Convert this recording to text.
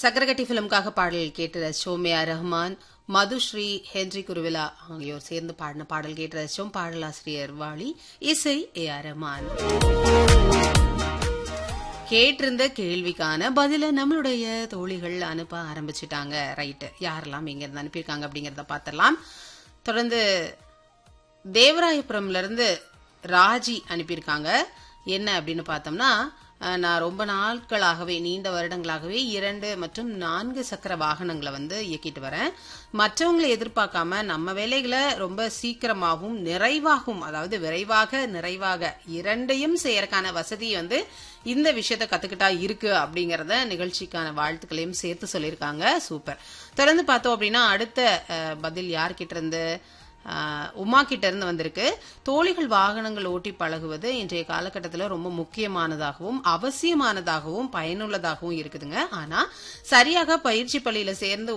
சக்கரகட்டி பிலிம்காக பாடல் கேட்டு ரசிச்சோம் A R Rahman Madhushree Henry Kuruvilla ஆகியோர் சேர்ந்து பாடின பாடல் கேட்டு ரசிச்சோம் பாடலாசிரியர் வாலி இசை ஏ ஆர் ரஹ்மான் கேட்டிருந்த கேள்விக்கான பதில நம்மளுடைய தோழிகள் அனுப்ப ஆரம்பிச்சிட்டாங்க ரைட்டு யாரெல்லாம் எங்க இருந்து அனுப்பியிருக்காங்க அப்படிங்கறத பார்த்திடலாம் தொடர்ந்து தேவராயபுரம்ல இருந்து ராஜி அனுப்பியிருக்காங்க என்ன அப்படின்னு பார்த்தோம்னா அஹ், நான் ரொம்ப நாட்களாகவே நீண்ட வருடங்களாகவே இரண்டு மற்றும் நான்கு சக்கர வாகனங்களை வந்து இயக்கிட்டு வரேன் மற்றவங்களை எதிர்பார்க்காம நம்ம வேலைகளை ரொம்ப சீக்கிரமாகவும் நிறைவாகவும் அதாவது விரைவாக நிறைவாக இரண்டையும் செய்யறதுக்கான வசதி வந்து இந்த விஷயத்த கத்துக்கிட்டா இருக்கு அப்படிங்கறத நிகழ்ச்சிக்கான வாழ்த்துக்களையும் சேர்த்து சொல்லியிருக்காங்க சூப்பர் தொடர்ந்து பார்த்தோம் அப்படின்னா அடுத்த அஹ், பதில் யார்கிட்ட இருந்து ஆஹ் உமா கிட்ட இருந்து வந்திருக்கு தோழிகள் வாகனங்கள் ஓட்டி பழகுவது இன்றைய காலகட்டத்தில் ரொம்ப முக்கியமானதாகவும் அவசியமானதாகவும் பயனுள்ளதாகவும் இருக்குதுங்க ஆனா சரியாக பயிற்சி பள்ளியில சேர்ந்து